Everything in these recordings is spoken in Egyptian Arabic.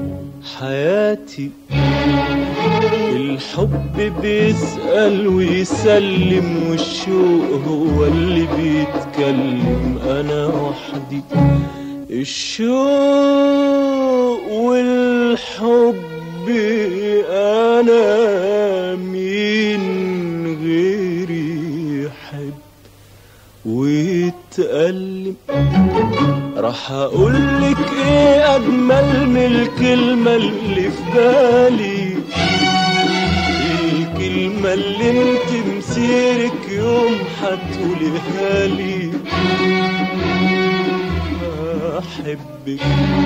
حياتي الحب بيسأل ويسلم والشوق هو اللي بيتكلم أنا وحدي الشوق والحب أنا مين غيري يحب ويتألم راح اقولك ايه اجمل من الكلمة اللي في بالي الكلمة اللي انت مسيرك يوم هتقوليها لي احبك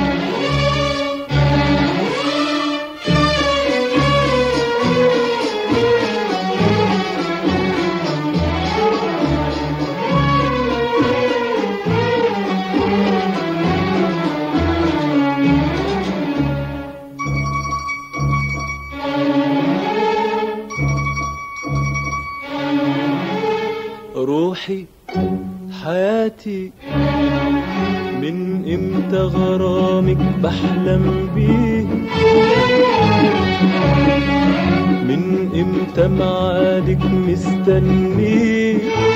روحي حياتي من امتى غرامك بحلم بيه من امتى معادك مستنيه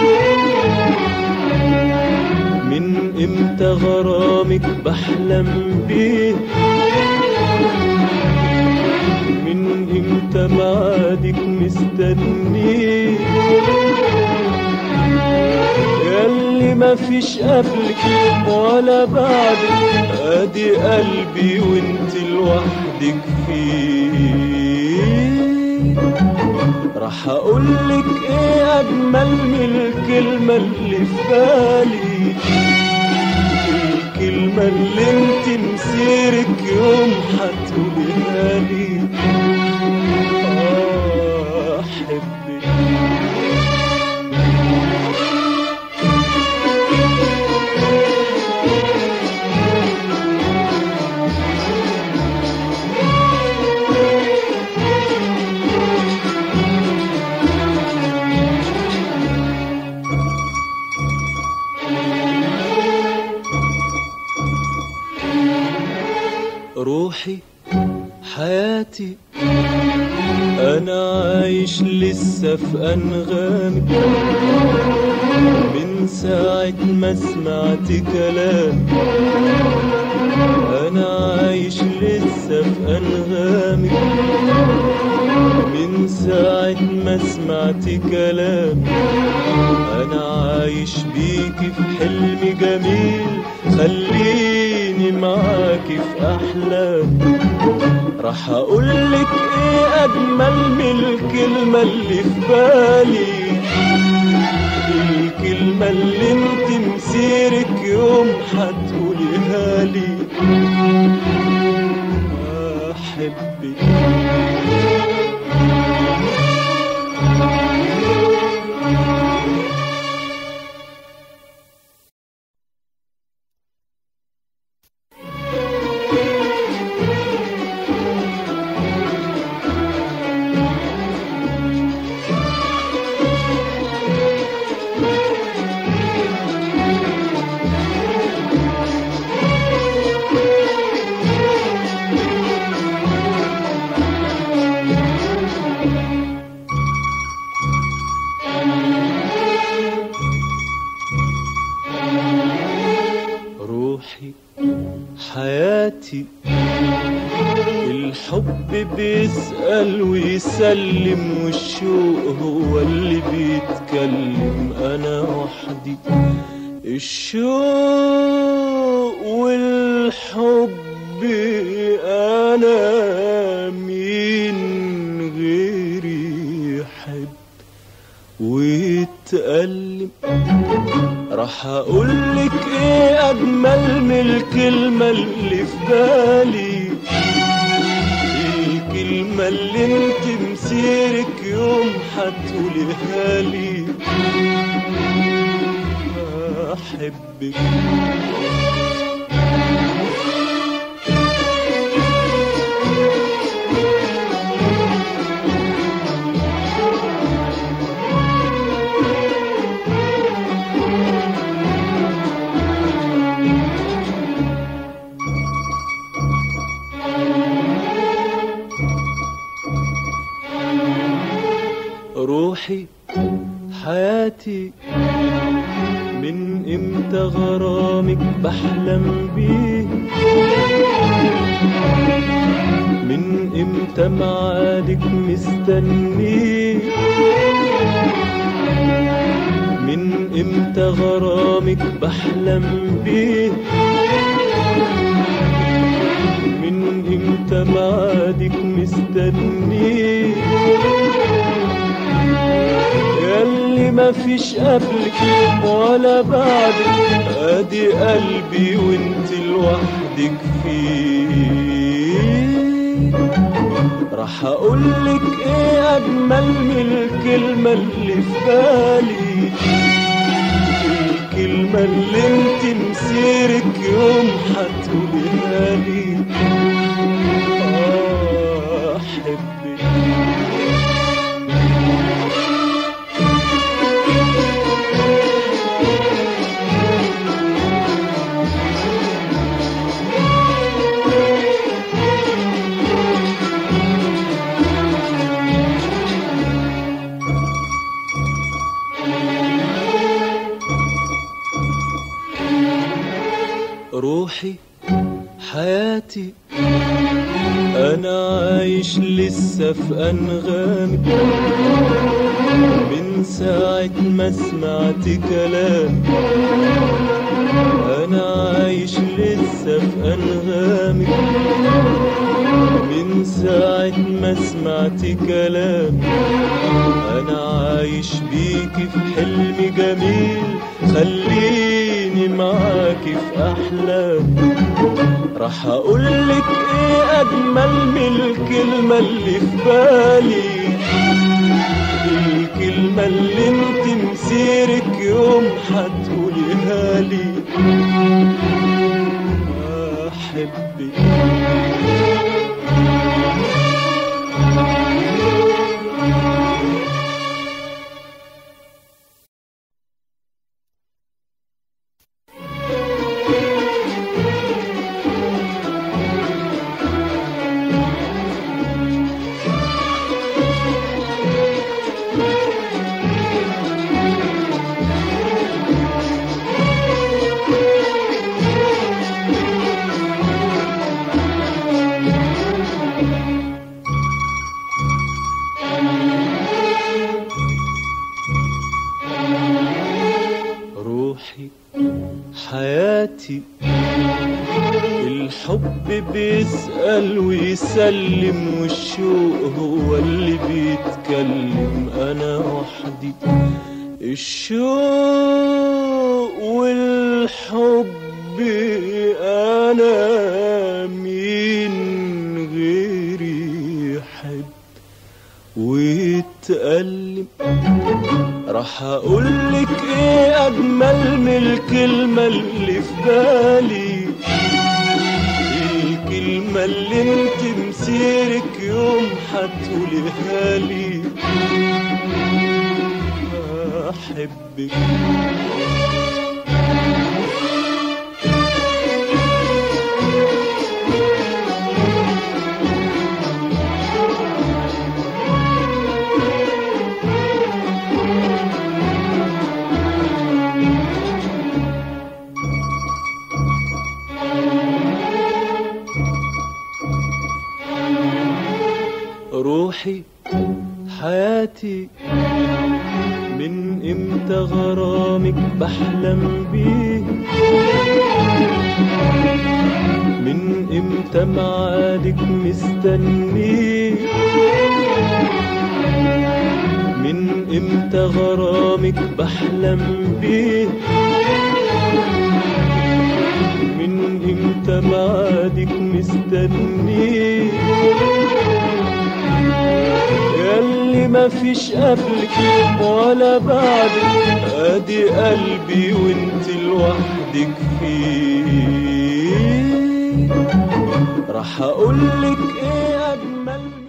من امتى غرامك بحلم بيه من امتى معادك مستنيه ياللي ما فيش قبلك ولا بعدك ادي قلبي وانت لوحدك فيه راح اقولك ايه اجمل من الكلمة اللي في بالي الكلمة اللي انت مسيرك يوم هتقوليها لي آه، احبك روحي حياتي انا عايش لسه في انغامي من ساعة ما سمعت كلام انا عايش لسه في انغامي من ساعة ما سمعت كلام انا عايش بيكي في حلم جميل خليني معاكي في احلام راح اقولك ايه اجمل من الكلمة اللي في بالي الكلمة اللي انت مسيرك يوم هتقوليها لي احبك روحي حياتي الحب بيسأل ويسلم والشوق هو اللي بيتكلم أنا وحدي الشوق والحب أنا مين غيري يحب ويتألم راح اقولك ايه اجمل من الكلمة اللي في بالي الكلمة اللي انت مسيرك يوم هتقوليها لي احبك روحي حياتي من امتى غرامك بحلم بيه من امتى معادك مستنيه من امتى غرامك بحلم بيه من امتى معادك مستنيه ياللي ما فيش قبلك ولا بعدك ادي قلبي وانت لوحدك فيه راح اقولك ايه اجمل من الكلمة اللي في بالي الكلمة اللي انت مسيرك يوم هتقولها لي آه احبك روحي حياتي انا عايش لسه في انغامي من ساعة ما سمعت كلام انا عايش لسه في انغامي من ساعة ما سمعت كلام انا عايش بيكي في حلم جميل خليني معاكي في احلام راح اقولك ايه اجمل من الكلمة اللي في بالي الكلمة اللي انت مسيرك يوم هتقوليها لي احبك روحي حياتي الحب بيسأل ويسلم والشوق هو اللي بيتكلم أنا وحدي الشوق والحب أنا مين غيري يحب ويتألم راح اقولك ايه اجمل من الكلمة اللي في بالي الكلمة اللي انت مسيرك يوم هتقوليها لي احبك روحي حياتي من امتى غرامك بحلم بيه من امتى معادك مستنيه من امتى غرامك بحلم بيه من امتى معادك مستنيه ياللي ما فيش قبلك ولا بعدك ادي قلبي وانت لوحدك فيه راح اقولك ايه اجمل